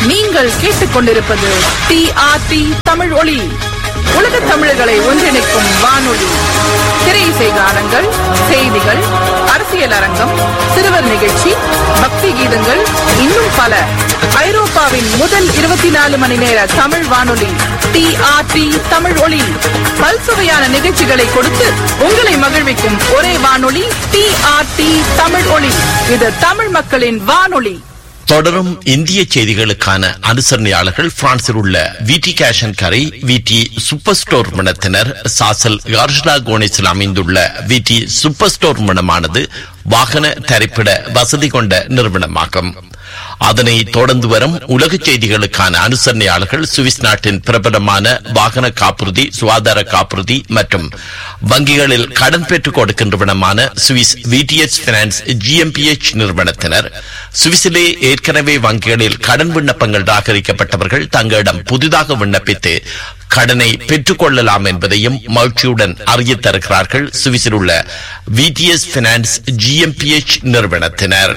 நீங்கள் கேட்டுக்கொண்டிருப்பது D R D Tamil ஒளி உலக தமிழர்களை ஒன்றிணைக்கும் வானொலி திரை இசை கானங்கள் செய்திகள் அரசியல் அரங்கம் சிறுவர் நிகழ்ச்சி பக்தி கீதங்கள் இன்னும் பல ஐரோப்பாவின் முதல் இருபத்தி நாலு மணி நேர தமிழ் வானொலி டி ஆர் டி தமிழ் ஒளி பல்சுவையான நிகழ்ச்சிகளை கொடுத்து உங்களை மகிழ்விக்கும் ஒரே வானொலி டி ஆர் டி தமிழ் ஒளி இது தமிழ் மக்களின் வானொலி தொடரும் இந்திய செய்திகளுக்கான அனுசரணையாளர்கள் பிரான்சில் உள்ள விடி கேஷன் கரை விடி சூப்பர் ஸ்டோர் மனத்தினர் சாசல் கார்ஷ்லா கோனிஸில் அமைந்துள்ள விடி சூப்பர் ஸ்டோர் மனமானது வாகன தரிப்பிட வசதி கொண்ட நிறுவனமாகும் அதனை தொடர்ந்து வரும் உலக செய்திகளுக்கான அனுசரணையாளர்கள் சுவிஸ் நாட்டின் பிரபலமான வாகன காப்புறுதி சுகாதார காப்புறுதி மற்றும் வங்கிகளில் கடன் பெற்றுக் கொடுக்கின்றவனமான சுவிஸ் விடிஎச் பினான்ஸ் ஜிஎம்பிஎச் நிறுவனத்தினர் சுவிஸிலே ஏற்கனவே வங்கிகளில் கடன் விண்ணப்பங்கள் ராகரிக்கப்பட்டவர்கள் தங்களிடம் புதிதாக விண்ணப்பித்து கடனை பெற்றுக்கொள்ளலாம் என்பதையும் மகிழ்ச்சியுடன் அறியத் தருகிறார்கள் சுவிஸில் உள்ள விடிஎஸ் பினான்ஸ் ஜிஎம்பிஎச் நிறுவனத்தினர்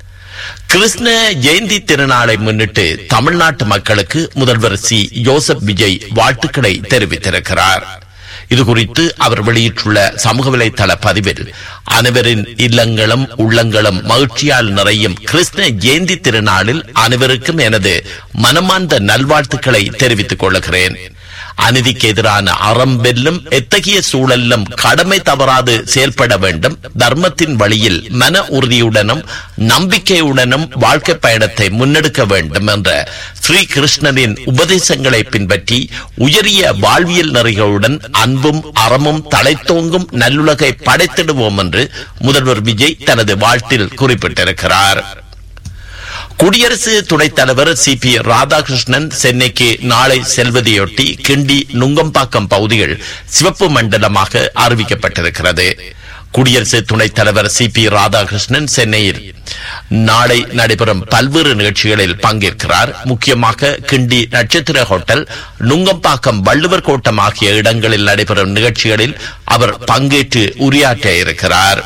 கிருஷ்ண ஜெயந்தி திருநாளை முன்னிட்டு தமிழ்நாட்டு மக்களுக்கு முதல்வர் சி ஜோசப் விஜய் வாழ்த்துக்களை தெரிவித்திருக்கிறார் இதுகுறித்து அவர் வெளியிட்டுள்ள சமூக வலைதள பதிவில் அனைவரின் இல்லங்களும் உள்ளங்களும் மகிழ்ச்சியால் நிறையும் கிருஷ்ண ஜெயந்தி திருநாளில் அனைவருக்கும் எனது மனமார்ந்த நல்வாழ்த்துக்களை தெரிவித்துக் கொள்கிறேன் அநீதிக்கு எதிரான அறம் வெல்லும் எத்தகைய சூழலிலும் கடமை தவறாது செயல்பட வேண்டும் தர்மத்தின் வழியில் மன உறுதியுடனும் நம்பிக்கையுடனும் வாழ்க்கை பயணத்தை முன்னெடுக்க வேண்டும் என்ற ஸ்ரீ கிருஷ்ணனின் உபதேசங்களை பின்பற்றி உயரிய வாழ்வியல் நெறிகளுடன் அன்பும் அறமும் தலைத்தோங்கும் நல்லுலகை படைத்திடுவோம் என்று முதல்வர் விஜய் தனது வாழ்த்தில் குறிப்பிட்டிருக்கிறார் குடியரசு துணைத் தலைவர் சி பி ராதாகிருஷ்ணன் சென்னைக்கு நாளை செல்வதையொட்டி கிண்டி நுங்கம்பாக்கம் பகுதிகள் சிவப்பு மண்டலமாக அறிவிக்கப்பட்டிருக்கிறது குடியரசு துணைத் தலைவர் சி பி ராதாகிருஷ்ணன் சென்னையில் நாளை நடைபெறும் பல்வேறு நிகழ்ச்சிகளில் பங்கேற்கிறார் முக்கியமாக கிண்டி நட்சத்திர ஹோட்டல் நுங்கம்பாக்கம் வள்ளுவர் கோட்டம் ஆகிய இடங்களில் நடைபெறும் நிகழ்ச்சிகளில் அவர் பங்கேற்று உரையாற்ற இருக்கிறார்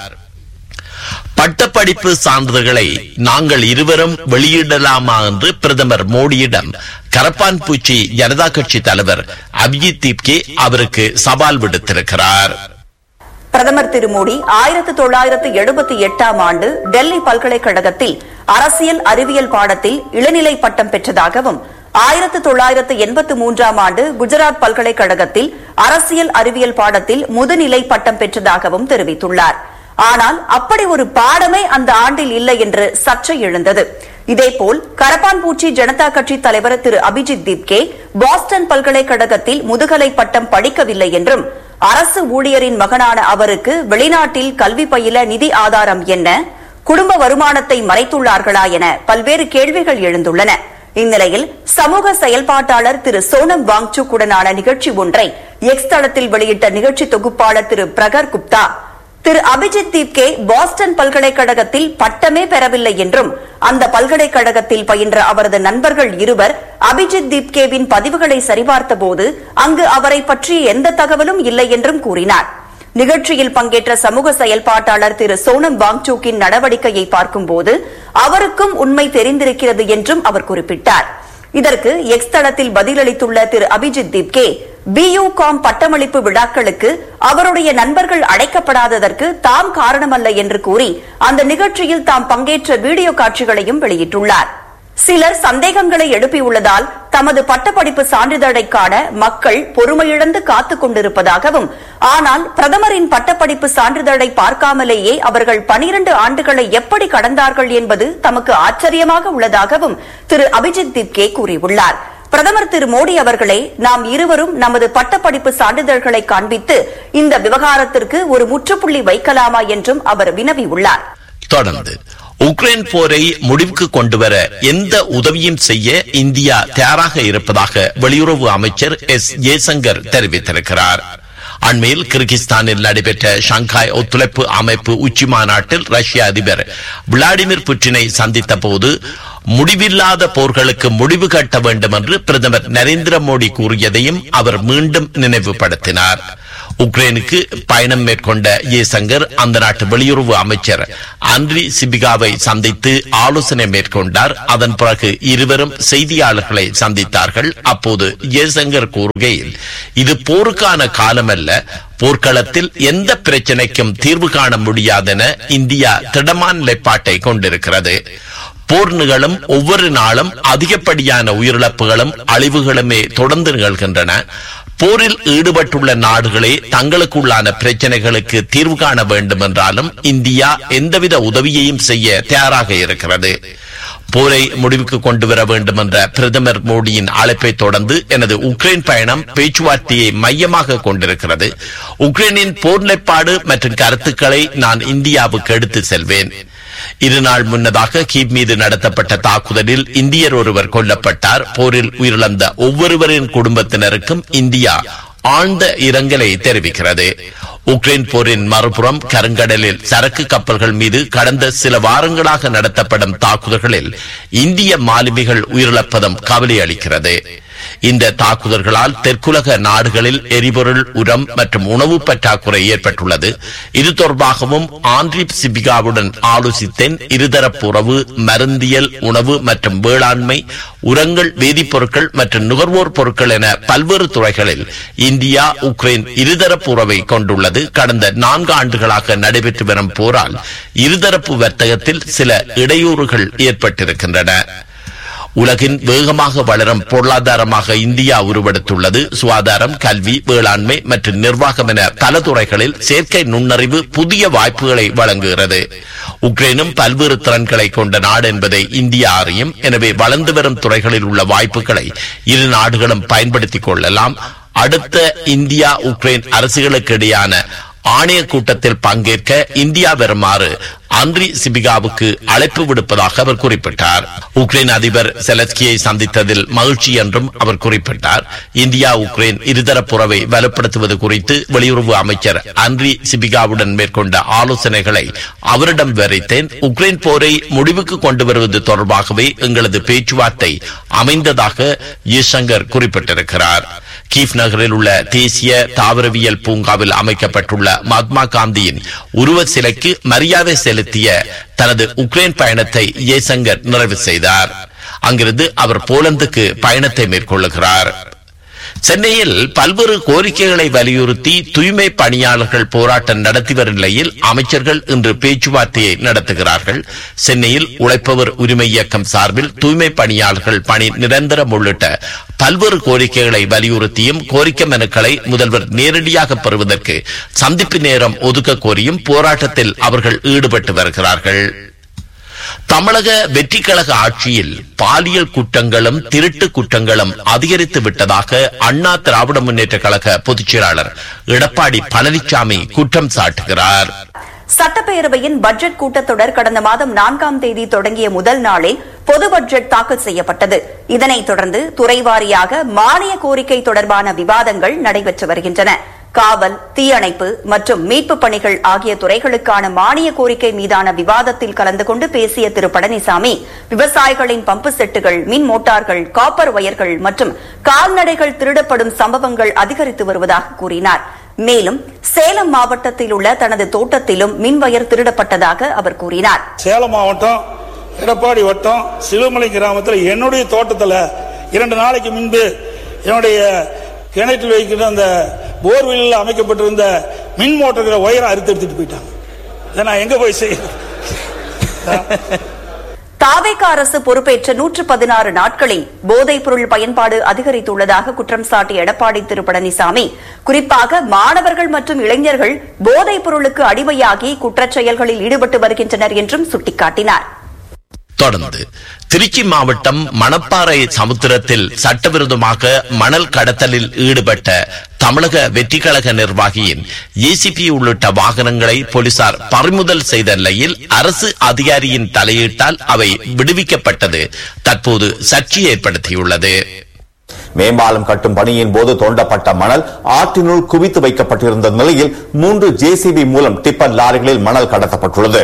பட்டப்படிப்பு சான்றிதழ்களை நாங்கள் இருவரும் வெளியிடலாமா என்று பிரதமர் மோடியிடம் கரப்பான் பூச்சி ஜனதா கட்சி தலைவர் அபிஜித் தீப்கே அவருக்கு சவால் விடுத்திருக்கிறார் பிரதமர் திரு மோடி ஆயிரத்து தொள்ளாயிரத்து எழுபத்தி எட்டாம் ஆண்டு டெல்லி பல்கலைக்கழகத்தில் அரசியல் அறிவியல் பாடத்தில் இளநிலை பட்டம் பெற்றதாகவும் ஆயிரத்து தொள்ளாயிரத்து எண்பத்து மூன்றாம் ஆண்டு குஜராத் பல்கலைக்கழகத்தில் அரசியல் அறிவியல் பாடத்தில் முதுநிலை பட்டம் பெற்றதாகவும் தெரிவித்துள்ளார் ஆனால் அப்படி ஒரு பாடமே அந்த ஆண்டில் இல்லை என்று சர்ச்சை எழுந்தது இதேபோல் கரப்பான்பூச்சி ஜனதா கட்சி தலைவர் திரு அபிஜித் தீப்கே பாஸ்டன் பல்கலைக்கழகத்தில் முதுகலை பட்டம் படிக்கவில்லை என்றும் அரசு ஊழியரின் மகனான அவருக்கு வெளிநாட்டில் கல்வி பயில நிதி ஆதாரம் என்ன குடும்ப வருமானத்தை மறைத்துள்ளார்களா என பல்வேறு கேள்விகள் எழுந்துள்ளன இந்நிலையில் சமூக செயல்பாட்டாளர் திரு சோனம் வாங்சுக் உடனான நிகழ்ச்சி ஒன்றை எக்ஸ் தளத்தில் வெளியிட்ட நிகழ்ச்சி தொகுப்பாளர் திரு பிரகர் குப்தா திரு அபிஜித் தீப்கே பாஸ்டன் பல்கலைக்கழகத்தில் பட்டமே பெறவில்லை என்றும் அந்த பல்கலைக்கழகத்தில் பயின்ற அவரது நண்பர்கள் இருவர் அபிஜித் தீப்கேவின் பதிவுகளை சரிபார்த்தபோது அங்கு அவரை பற்றிய எந்த தகவலும் இல்லை என்றும் கூறினார் நிகழ்ச்சியில் பங்கேற்ற சமூக செயல்பாட்டாளர் திரு சோனம் வாங்சூக்கின் நடவடிக்கையை பார்க்கும்போது அவருக்கும் உண்மை தெரிந்திருக்கிறது என்றும் அவர் குறிப்பிட்டார் இதற்கு எக்ஸ் தளத்தில் பதிலளித்துள்ள திரு அபிஜித் தீப்கே பியூ காம் பட்டமளிப்பு விழாக்களுக்கு அவருடைய நண்பர்கள் அழைக்கப்படாததற்கு தாம் காரணமல்ல என்று கூறி அந்த நிகழ்ச்சியில் தாம் பங்கேற்ற வீடியோ காட்சிகளையும் வெளியிட்டுள்ளார் சிலர் சந்தேகங்களை எழுப்பியுள்ளதால் தமது பட்டப்படிப்பு சான்றிதழை காண மக்கள் பொறுமையிழந்து காத்துக் கொண்டிருப்பதாகவும் ஆனால் பிரதமரின் பட்டப்படிப்பு சான்றிதழை பார்க்காமலேயே அவர்கள் பனிரண்டு ஆண்டுகளை எப்படி கடந்தார்கள் என்பது தமக்கு ஆச்சரியமாக உள்ளதாகவும் திரு அபிஜித் திப்கே கூறியுள்ளார் பிரதமர் திரு மோடி அவர்களே நாம் இருவரும் நமது பட்டப்படிப்பு சான்றிதழ்களை காண்பித்து இந்த விவகாரத்திற்கு ஒரு முற்றுப்புள்ளி வைக்கலாமா என்றும் அவர் வினவியுள்ளார் தொடர்ந்து உக்ரைன் போரை முடிவுக்கு கொண்டுவர எந்த உதவியும் செய்ய இந்தியா தயாராக இருப்பதாக வெளியுறவு அமைச்சர் எஸ் ஜெய்சங்கர் தெரிவித்திருக்கிறார் அண்மையில் கிர்கிஸ்தானில் நடைபெற்ற ஷங்காய் ஒத்துழைப்பு அமைப்பு உச்சி மாநாட்டில் ரஷ்ய அதிபர் விளாடிமிர் புட்டினை சந்தித்த போது முடிவில்லாத போர்களுக்கு முடிவு கட்ட வேண்டும் என்று பிரதமர் நரேந்திர மோடி கூறியதையும் அவர் மீண்டும் நினைவுபடுத்தினார் உக்ரைனுக்கு பயணம் மேற்கொண்ட ஜெய்சங்கர் அந்த நாட்டு வெளியுறவு அமைச்சர் அன்ரி சிபிகாவை சந்தித்து ஆலோசனை மேற்கொண்டார் அதன் பிறகு இருவரும் செய்தியாளர்களை சந்தித்தார்கள் அப்போது ஜெய்சங்கர் கூறுகையில் இது போருக்கான காலமல்ல போர்க்களத்தில் எந்த பிரச்சனைக்கும் தீர்வு காண முடியாதென இந்தியா திடமான நிலைப்பாட்டை கொண்டிருக்கிறது போர் நிகழும் ஒவ்வொரு நாளும் அதிகப்படியான உயிரிழப்புகளும் அழிவுகளுமே தொடர்ந்து நிகழ்கின்றன போரில் ஈடுபட்டுள்ள நாடுகளே தங்களுக்குள்ளான பிரச்சனைகளுக்கு தீர்வு காண வேண்டும் என்றாலும் இந்தியா எந்தவித உதவியையும் செய்ய தயாராக இருக்கிறது போரை முடிவுக்கு கொண்டு வர வேண்டும் என்ற பிரதமர் மோடியின் அழைப்பை தொடர்ந்து எனது உக்ரைன் பயணம் பேச்சுவார்த்தையை மையமாக கொண்டிருக்கிறது உக்ரைனின் போர் நிலைப்பாடு மற்றும் கருத்துக்களை நான் இந்தியாவுக்கு எடுத்து செல்வேன் இருநாள் முன்னதாக கீப் மீது நடத்தப்பட்ட தாக்குதலில் இந்தியர் ஒருவர் கொல்லப்பட்டார் போரில் உயிரிழந்த ஒவ்வொருவரின் குடும்பத்தினருக்கும் இந்தியா ஆழ்ந்த இரங்கலை தெரிவிக்கிறது உக்ரைன் போரின் மறுபுறம் கருங்கடலில் சரக்கு கப்பல்கள் மீது கடந்த சில வாரங்களாக நடத்தப்படும் தாக்குதல்களில் இந்திய மாலுமிகள் உயிரிழப்பதும் கவலை அளிக்கிறது இந்த தாக்குதல்களால் தெற்குலக நாடுகளில் எரிபொருள் உரம் மற்றும் உணவு பற்றாக்குறை ஏற்பட்டுள்ளது இது தொடர்பாகவும் ஆண்ட்ரிப் சிபிகாவுடன் ஆலோசித்தேன் இருதரப்பு உறவு மருந்தியல் உணவு மற்றும் வேளாண்மை உரங்கள் வேதிப்பொருட்கள் மற்றும் நுகர்வோர் பொருட்கள் என பல்வேறு துறைகளில் இந்தியா உக்ரைன் இருதரப்பு உறவை கொண்டுள்ளது கடந்த நான்கு ஆண்டுகளாக நடைபெற்று வரும் போரால் இருதரப்பு வர்த்தகத்தில் சில இடையூறுகள் ஏற்பட்டிருக்கின்றன உலகின் வேகமாக வளரும் பொருளாதாரமாக இந்தியா உருவெடுத்துள்ளது சுகாதாரம் கல்வி வேளாண்மை மற்றும் நிர்வாகம் என பல துறைகளில் செயற்கை நுண்ணறிவு புதிய வாய்ப்புகளை வழங்குகிறது உக்ரைனும் பல்வேறு திறன்களை கொண்ட நாடு என்பதை இந்தியா அறியும் எனவே வளர்ந்து வரும் துறைகளில் உள்ள வாய்ப்புகளை இரு நாடுகளும் பயன்படுத்திக் கொள்ளலாம் அடுத்த இந்தியா உக்ரைன் அரசுகளுக்கு இடையான ஆணைய கூட்டத்தில் பங்கேற்க இந்தியா வருமாறு அன்ரி சிபிகாவுக்கு அழைப்பு விடுப்பதாக அவர் குறிப்பிட்டார் உக்ரைன் அதிபர் செலஸ்கியை சந்தித்ததில் மகிழ்ச்சி என்றும் அவர் குறிப்பிட்டார் இந்தியா உக்ரைன் இருதரப்புறவை வலுப்படுத்துவது குறித்து வெளியுறவு அமைச்சர் அன்ரி சிபிகாவுடன் மேற்கொண்ட ஆலோசனைகளை அவரிடம் விவரித்தேன் உக்ரைன் போரை முடிவுக்கு கொண்டு வருவது தொடர்பாகவே எங்களது பேச்சுவார்த்தை அமைந்ததாக ஜெய்சங்கர் குறிப்பிட்டிருக்கிறார் கீஃப் நகரில் உள்ள தேசிய தாவரவியல் பூங்காவில் அமைக்கப்பட்டுள்ள மகாத்மா காந்தியின் உருவ சிலைக்கு மரியாதை செலுத்திய தனது உக்ரைன் பயணத்தை ஜெய்சங்கர் நிறைவு செய்தார் அங்கிருந்து அவர் போலந்துக்கு பயணத்தை மேற்கொள்ளுகிறார் சென்னையில் பல்வேறு கோரிக்கைகளை வலியுறுத்தி தூய்மை பணியாளர்கள் போராட்டம் நடத்தி வரும் நிலையில் அமைச்சர்கள் இன்று பேச்சுவார்த்தையை நடத்துகிறார்கள் சென்னையில் உழைப்பவர் உரிமை இயக்கம் சார்பில் தூய்மை பணியாளர்கள் பணி நிரந்தரம் உள்ளிட்ட பல்வேறு கோரிக்கைகளை வலியுறுத்தியும் கோரிக்கை மனுக்களை முதல்வர் நேரடியாக பெறுவதற்கு சந்திப்பு நேரம் ஒதுக்க கோரியும் போராட்டத்தில் அவர்கள் ஈடுபட்டு வருகிறார்கள் தமிழக வெற்றி கழக ஆட்சியில் பாலியல் குற்றங்களும் திருட்டு குற்றங்களும் அதிகரித்து விட்டதாக அண்ணா திராவிட முன்னேற்ற கழக பொதுச் செயலாளர் எடப்பாடி பழனிசாமி குற்றம் சாட்டுகிறார் சட்டப்பேரவையின் பட்ஜெட் கூட்டத்தொடர் கடந்த மாதம் நான்காம் தேதி தொடங்கிய முதல் நாளில் பொது பட்ஜெட் தாக்கல் செய்யப்பட்டது இதனைத் தொடர்ந்து துறைவாரியாக மானிய கோரிக்கை தொடர்பான விவாதங்கள் நடைபெற்று வருகின்றன காவல் தீயணைப்பு மற்றும் மீட்புப் பணிகள் ஆகிய துறைகளுக்கான மானிய கோரிக்கை மீதான விவாதத்தில் கலந்து கொண்டு பேசிய திரு பழனிசாமி விவசாயிகளின் பம்பு செட்டுகள் மின் மோட்டார்கள் காப்பர் வயர்கள் மற்றும் கால்நடைகள் திருடப்படும் சம்பவங்கள் அதிகரித்து வருவதாக கூறினார் மேலும் சேலம் மாவட்டத்தில் உள்ள தனது தோட்டத்திலும் மின்வயர் திருடப்பட்டதாக அவர் கூறினார் சேலம் மாவட்டம் எடப்பாடி வட்டம் சிலுமலை கிராமத்தில் என்னுடைய தோட்டத்தில் இரண்டு நாளைக்கு முன்பு என்னுடைய கிணற்றில் வைக்கிற அந்த போர்வெல்லில் அமைக்கப்பட்டிருந்த மின் மோட்டர்களை ஒயரை அறுத்து எடுத்துட்டு போயிட்டாங்க இதை நான் எங்க போய் செய்ய தாவேக அரசு பொறுப்பேற்ற நூற்று பதினாறு நாட்களில் போதைப் பொருள் பயன்பாடு அதிகரித்துள்ளதாக குற்றம் சாட்டிய எடப்பாடி திரு பழனிசாமி குறிப்பாக மாணவர்கள் மற்றும் இளைஞர்கள் போதைப் பொருளுக்கு அடிமையாகி குற்றச் செயல்களில் ஈடுபட்டு வருகின்றனர் என்றும் சுட்டிக்காட்டினார் தொடர்ந்து திருச்சி மாவட்டம் மணப்பாறை சமுத்திரத்தில் சட்டவிரோதமாக மணல் கடத்தலில் ஈடுபட்ட தமிழக வெற்றிக்கழக நிர்வாகியின் ஏசிபி உள்ளிட்ட வாகனங்களை போலீசார் பறிமுதல் செய்த நிலையில் அரசு அதிகாரியின் தலையீட்டால் அவை விடுவிக்கப்பட்டது தற்போது சர்ச்சை ஏற்படுத்தியுள்ளது மேம்பாலம் கட்டும் பணியின் போது தோண்டப்பட்ட மணல் ஆற்றினுள் குவித்து வைக்கப்பட்டிருந்த நிலையில் மூன்று ஜேசிபி மூலம் டிப்பர் லாரிகளில் மணல் கடத்தப்பட்டுள்ளது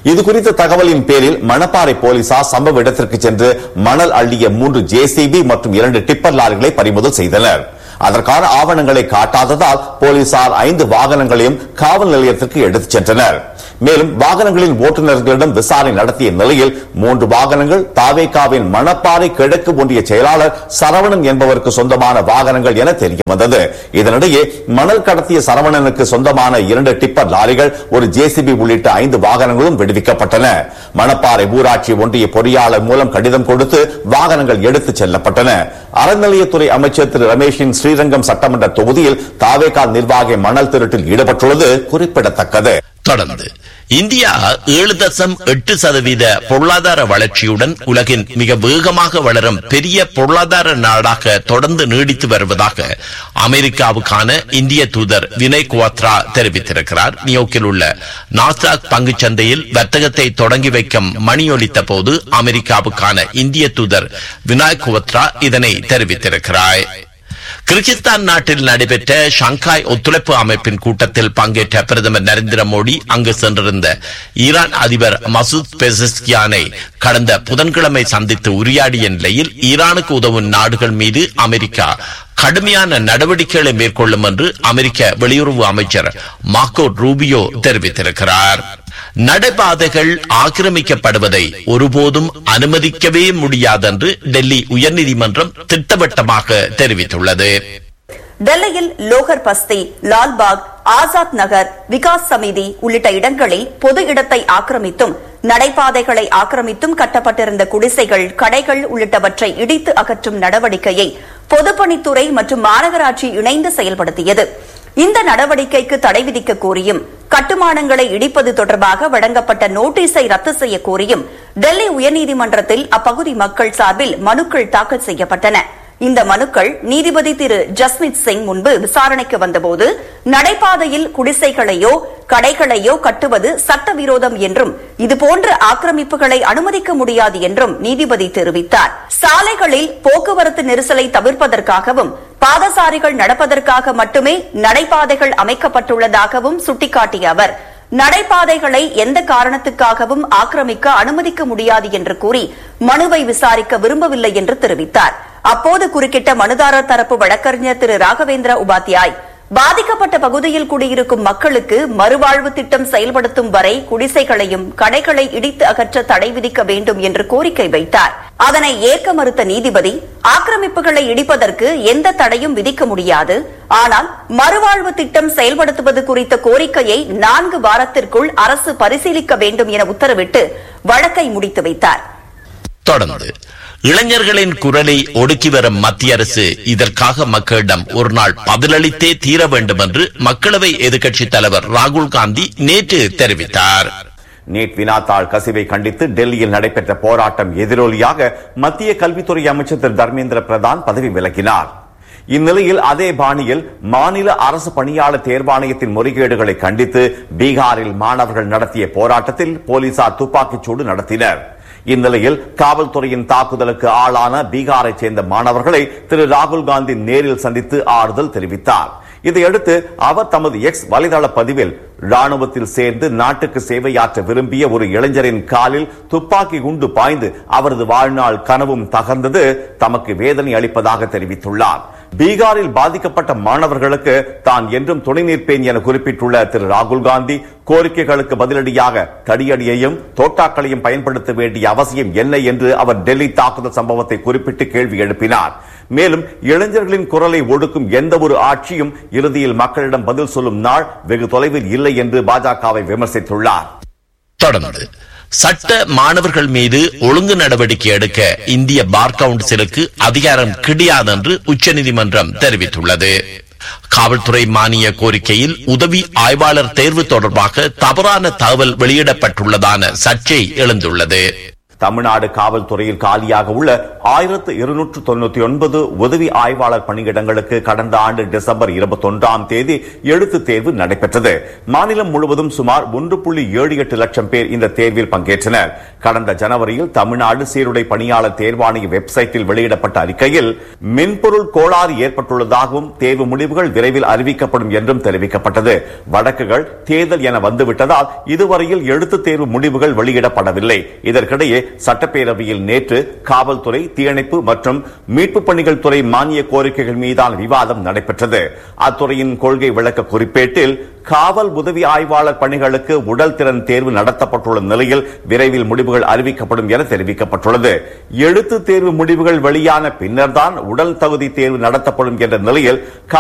இது குறித்த தகவலின் பேரில் மணப்பாறை போலீசார் சம்பவ இடத்திற்கு சென்று மணல் அள்ளிய மூன்று ஜேசிபி மற்றும் இரண்டு டிப்பர் லாரிகளை பறிமுதல் செய்தனர் அதற்கான ஆவணங்களை காட்டாததால் போலீசார் ஐந்து வாகனங்களையும் காவல் நிலையத்திற்கு எடுத்துச் சென்றனர் மேலும் வாகனங்களின் ஓட்டுநர்களிடம் விசாரணை நடத்திய நிலையில் மூன்று வாகனங்கள் தாவேகாவின் மணப்பாறை கிழக்கு ஒன்றிய செயலாளர் சரவணன் என்பவருக்கு சொந்தமான வாகனங்கள் என தெரிய வந்தது இதனிடையே மணல் கடத்திய சரவணனுக்கு சொந்தமான இரண்டு டிப்பர் லாரிகள் ஒரு ஜேசிபி உள்ளிட்ட ஐந்து வாகனங்களும் விடுவிக்கப்பட்டன மணப்பாறை ஊராட்சி ஒன்றிய பொறியாளர் மூலம் கடிதம் கொடுத்து வாகனங்கள் எடுத்துச் செல்லப்பட்டன அறநிலையத்துறை அமைச்சர் திரு ரமேஷின் ஸ்ரீரங்கம் சட்டமன்ற தொகுதியில் தாவேகா நிர்வாகி மணல் திருட்டில் ஈடுபட்டுள்ளது குறிப்பிடத்தக்கது தொடர்ந்து இந்தியா ஏழு தசம் எட்டு சதவீத பொருளாதார வளர்ச்சியுடன் உலகின் மிக வேகமாக வளரும் பெரிய பொருளாதார நாடாக தொடர்ந்து நீடித்து வருவதாக அமெரிக்காவுக்கான இந்திய தூதர் வினய் குவாத்ரா தெரிவித்திருக்கிறார் நியோக்கில் உள்ள நாஸ்டாக் பங்குச் சந்தையில் வர்த்தகத்தை தொடங்கி வைக்கும் மணி ஒலித்த போது அமெரிக்காவுக்கான இந்திய தூதர் வினாய் குவாத்ரா இதனை தெரிவித்திருக்கிறார் கிர்கிஸ்தான் நாட்டில் நடைபெற்ற ஷங்காய் ஒத்துழைப்பு அமைப்பின் கூட்டத்தில் பங்கேற்ற பிரதமர் நரேந்திர மோடி அங்கு சென்றிருந்த ஈரான் அதிபர் மசூத் பெசஸ்கியானை கடந்த புதன்கிழமை சந்தித்து உரையாடிய நிலையில் ஈரானுக்கு உதவும் நாடுகள் மீது அமெரிக்கா கடுமையான நடவடிக்கைகளை மேற்கொள்ளும் என்று அமெரிக்க வெளியுறவு அமைச்சர் மார்க்கோ ரூபியோ தெரிவித்திருக்கிறார் நடைபாதைகள் ஆக்கிரமிக்கப்படுவதை ஒருபோதும் அனுமதிக்கவே முடியாதென்று டெல்லி உயர்நீதிமன்றம் திட்டவட்டமாக தெரிவித்துள்ளது டெல்லியில் லோகர் பஸ்தி லால்பாக் ஆசாத் நகர் விகாஸ் சமிதி உள்ளிட்ட இடங்களில் பொது இடத்தை ஆக்கிரமித்தும் நடைபாதைகளை ஆக்கிரமித்தும் கட்டப்பட்டிருந்த குடிசைகள் கடைகள் உள்ளிட்டவற்றை இடித்து அகற்றும் நடவடிக்கையை பொதுப்பணித்துறை மற்றும் மாநகராட்சி இணைந்து செயல்படுத்தியது இந்த நடவடிக்கைக்கு தடை விதிக்க கோரியும் கட்டுமானங்களை இடிப்பது தொடர்பாக வழங்கப்பட்ட நோட்டீஸை ரத்து செய்ய கோரியும் டெல்லி உயர்நீதிமன்றத்தில் அப்பகுதி மக்கள் சார்பில் மனுக்கள் தாக்கல் செய்யப்பட்டன இந்த மனுக்கள் நீதிபதி திரு ஜஸ்மித் சிங் முன்பு விசாரணைக்கு வந்தபோது நடைபாதையில் குடிசைகளையோ கடைகளையோ கட்டுவது சட்டவிரோதம் என்றும் இதுபோன்ற ஆக்கிரமிப்புகளை அனுமதிக்க முடியாது என்றும் நீதிபதி தெரிவித்தார் சாலைகளில் போக்குவரத்து நெரிசலை தவிர்ப்பதற்காகவும் பாதசாரிகள் நடப்பதற்காக மட்டுமே நடைபாதைகள் அமைக்கப்பட்டுள்ளதாகவும் சுட்டிக்காட்டிய அவர் நடைபாதைகளை எந்த காரணத்துக்காகவும் ஆக்கிரமிக்க அனுமதிக்க முடியாது என்று கூறி மனுவை விசாரிக்க விரும்பவில்லை என்று தெரிவித்தார் அப்போது குறுக்கிட்ட மனுதாரர் தரப்பு வழக்கறிஞர் திரு ராகவேந்திர உபாத்யாய் பாதிக்கப்பட்ட பகுதியில் குடியிருக்கும் மக்களுக்கு மறுவாழ்வு திட்டம் செயல்படுத்தும் வரை குடிசைகளையும் கடைகளை இடித்து அகற்ற தடை விதிக்க வேண்டும் என்று கோரிக்கை வைத்தார் அதனை ஏற்க மறுத்த நீதிபதி ஆக்கிரமிப்புகளை இடிப்பதற்கு எந்த தடையும் விதிக்க முடியாது ஆனால் மறுவாழ்வு திட்டம் செயல்படுத்துவது குறித்த கோரிக்கையை நான்கு வாரத்திற்குள் அரசு பரிசீலிக்க வேண்டும் என உத்தரவிட்டு வழக்கை முடித்து வைத்தார் தொடர்ந்து இளைஞர்களின் குரலை ஒடுக்கி வரும் மத்திய அரசு இதற்காக மக்களிடம் ஒரு நாள் பதிலளித்தே தீர வேண்டும் என்று மக்களவை எதிர்க்கட்சித் தலைவர் ராகுல் காந்தி நேற்று தெரிவித்தார் நீட் வினாத்தாள் கசிவை கண்டித்து டெல்லியில் நடைபெற்ற போராட்டம் எதிரொலியாக மத்திய கல்வித்துறை அமைச்சர் திரு தர்மேந்திர பிரதான் பதவி விலகினார் இந்நிலையில் அதே பாணியில் மாநில அரசு பணியாளர் தேர்வாணையத்தின் முறைகேடுகளை கண்டித்து பீகாரில் மாணவர்கள் நடத்திய போராட்டத்தில் போலீசார் துப்பாக்கிச் சூடு நடத்தினர் இந்நிலையில் காவல்துறையின் தாக்குதலுக்கு ஆளான பீகாரைச் சேர்ந்த மாணவர்களை திரு ராகுல் காந்தி நேரில் சந்தித்து ஆறுதல் தெரிவித்தார் இதையடுத்து அவர் தமது எக்ஸ் வலைதள பதிவில் ராணுவத்தில் சேர்ந்து நாட்டுக்கு சேவையாற்ற விரும்பிய ஒரு இளைஞரின் காலில் துப்பாக்கி குண்டு பாய்ந்து அவரது வாழ்நாள் கனவும் தகர்ந்தது தமக்கு வேதனை அளிப்பதாக தெரிவித்துள்ளார் பீகாரில் பாதிக்கப்பட்ட மாணவர்களுக்கு தான் என்றும் துணை நிற்பேன் என குறிப்பிட்டுள்ள திரு ராகுல் காந்தி கோரிக்கைகளுக்கு பதிலடியாக தடியடியையும் தோட்டாக்களையும் பயன்படுத்த வேண்டிய அவசியம் என்ன என்று அவர் டெல்லி தாக்குதல் சம்பவத்தை குறிப்பிட்டு கேள்வி எழுப்பினார் மேலும் இளைஞர்களின் குரலை ஒடுக்கும் எந்த ஒரு ஆட்சியும் இறுதியில் மக்களிடம் பதில் சொல்லும் நாள் வெகு தொலைவில் இல்லை என்று பாஜகவை விமர்சித்துள்ளார் தொடர்ந்து சட்ட மாணவர்கள் மீது ஒழுங்கு நடவடிக்கை எடுக்க இந்திய பார் கவுன்சிலுக்கு அதிகாரம் கிடையாது என்று உச்சநீதிமன்றம் தெரிவித்துள்ளது காவல்துறை மானிய கோரிக்கையில் உதவி ஆய்வாளர் தேர்வு தொடர்பாக தவறான தகவல் வெளியிடப்பட்டுள்ளதான சர்ச்சை எழுந்துள்ளது தமிழ்நாடு காவல்துறையில் காலியாக உள்ள ஆயிரத்து இருநூற்று தொண்ணூத்தி ஒன்பது உதவி ஆய்வாளர் பணியிடங்களுக்கு கடந்த ஆண்டு டிசம்பர் இருபத்தி ஒன்றாம் தேதி எழுத்துத் தேர்வு நடைபெற்றது மாநிலம் முழுவதும் சுமார் ஒன்று புள்ளி ஏழு எட்டு லட்சம் பேர் இந்த தேர்வில் பங்கேற்றனர் கடந்த ஜனவரியில் தமிழ்நாடு சீருடை பணியாளர் தேர்வாணைய வெப்சைட்டில் வெளியிடப்பட்ட அறிக்கையில் மென்பொருள் கோளாறு ஏற்பட்டுள்ளதாகவும் தேர்வு முடிவுகள் விரைவில் அறிவிக்கப்படும் என்றும் தெரிவிக்கப்பட்டது வழக்குகள் தேர்தல் என வந்துவிட்டதால் இதுவரையில் எழுத்துத் தேர்வு முடிவுகள் வெளியிடப்படவில்லை இதற்கிடையே சட்டப்பேரவையில் நேற்று காவல்துறை தீயணைப்பு மற்றும் மீட்பு பணிகள் துறை மானிய கோரிக்கைகள் மீதான விவாதம் நடைபெற்றது அத்துறையின் கொள்கை விளக்க குறிப்பேட்டில் காவல் உதவி ஆய்வாளர் பணிகளுக்கு உடல் திறன் தேர்வு நடத்தப்பட்டுள்ள நிலையில் விரைவில் முடிவுகள் அறிவிக்கப்படும் என தெரிவிக்கப்பட்டுள்ளது எழுத்து தேர்வு முடிவுகள் வெளியான பின்னர்தான் உடல் தகுதி தேர்வு நடத்தப்படும் என்ற நிலையில்